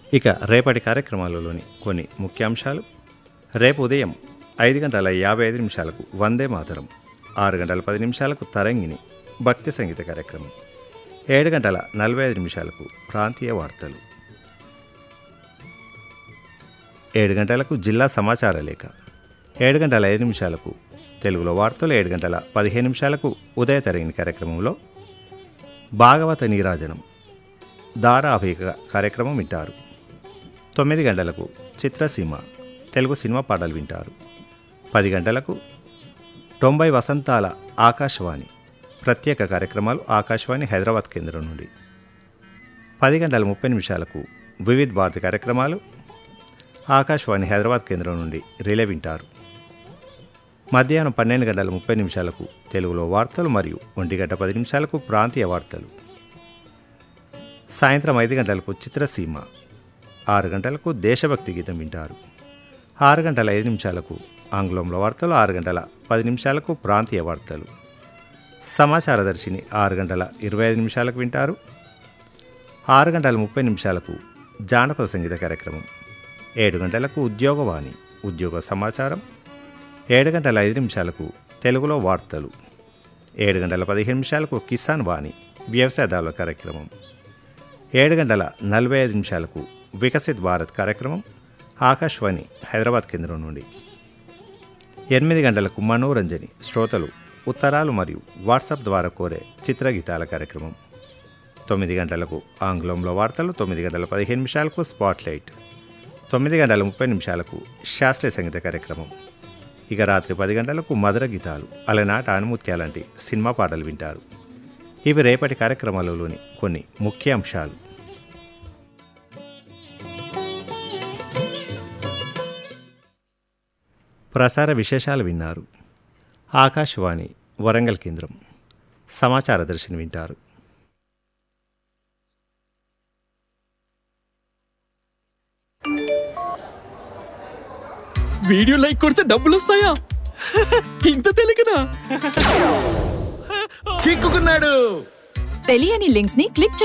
ఇక రేపటి కార్యక్రమాలలోని కొన్ని ముఖ్యాంశాలు రేపు ఉదయం ఐదు గంటల యాభై ఐదు నిమిషాలకు వందే మాతరం ఆరు గంటల పది నిమిషాలకు తరంగిణి భక్తి సంగీత కార్యక్రమం ఏడు గంటల నలభై ఐదు నిమిషాలకు ప్రాంతీయ వార్తలు ఏడు గంటలకు జిల్లా సమాచార లేఖ ఏడు గంటల ఐదు నిమిషాలకు తెలుగులో వార్తలు ఏడు గంటల పదిహేను నిమిషాలకు ఉదయ తరగిన కార్యక్రమంలో భాగవత నీరాజనం ధారావాహిక కార్యక్రమం వింటారు తొమ్మిది గంటలకు చిత్రసీమ తెలుగు సినిమా పాటలు వింటారు పది గంటలకు తొంభై వసంతాల ఆకాశవాణి ప్రత్యేక కార్యక్రమాలు ఆకాశవాణి హైదరాబాద్ కేంద్రం నుండి పది గంటల ముప్పై నిమిషాలకు వివిధ్ భారతి కార్యక్రమాలు ఆకాశవాణి హైదరాబాద్ కేంద్రం నుండి రిలే వింటారు మధ్యాహ్నం పన్నెండు గంటల ముప్పై నిమిషాలకు తెలుగులో వార్తలు మరియు ఒంటి గంట పది నిమిషాలకు ప్రాంతీయ వార్తలు సాయంత్రం ఐదు గంటలకు చిత్రసీమ ఆరు గంటలకు దేశభక్తి గీతం వింటారు ఆరు గంటల ఐదు నిమిషాలకు ఆంగ్లంలో వార్తలు ఆరు గంటల పది నిమిషాలకు ప్రాంతీయ వార్తలు సమాచార దర్శిని ఆరు గంటల ఇరవై ఐదు నిమిషాలకు వింటారు ఆరు గంటల ముప్పై నిమిషాలకు జానపద సంగీత కార్యక్రమం ఏడు గంటలకు ఉద్యోగవాణి ఉద్యోగ సమాచారం ఏడు గంటల ఐదు నిమిషాలకు తెలుగులో వార్తలు ఏడు గంటల పదిహేను నిమిషాలకు కిసాన్ వాణి వ్యవసాయదారుల కార్యక్రమం ఏడు గంటల నలభై ఐదు నిమిషాలకు వికసిత్ భారత్ కార్యక్రమం ఆకాశవాణి హైదరాబాద్ కేంద్రం నుండి ఎనిమిది గంటలకు మనోరంజని శ్రోతలు ఉత్తరాలు మరియు వాట్సాప్ ద్వారా కోరే చిత్రగీతాల కార్యక్రమం తొమ్మిది గంటలకు ఆంగ్లంలో వార్తలు తొమ్మిది గంటల పదిహేను నిమిషాలకు స్పాట్లైట్ తొమ్మిది గంటల ముప్పై నిమిషాలకు శాస్త్రీయ సంగీత కార్యక్రమం ఇక రాత్రి పది గంటలకు మధుర గీతాలు అలనాటి ఆణిముత్యాలంటి సినిమా పాటలు వింటారు ఇవి రేపటి కార్యక్రమాలలోని కొన్ని ముఖ్య అంశాలు ప్రసార విశేషాలు విన్నారు ఆకాశవాణి వరంగల్ కేంద్రం సమాచార దర్శిని వింటారు వీడియో లైక్ కొడితే డబ్బులు వస్తాయా ఇంత తెలియకనా చిక్కుకున్నాడు తెలియని లింక్స్ ని క్లిక్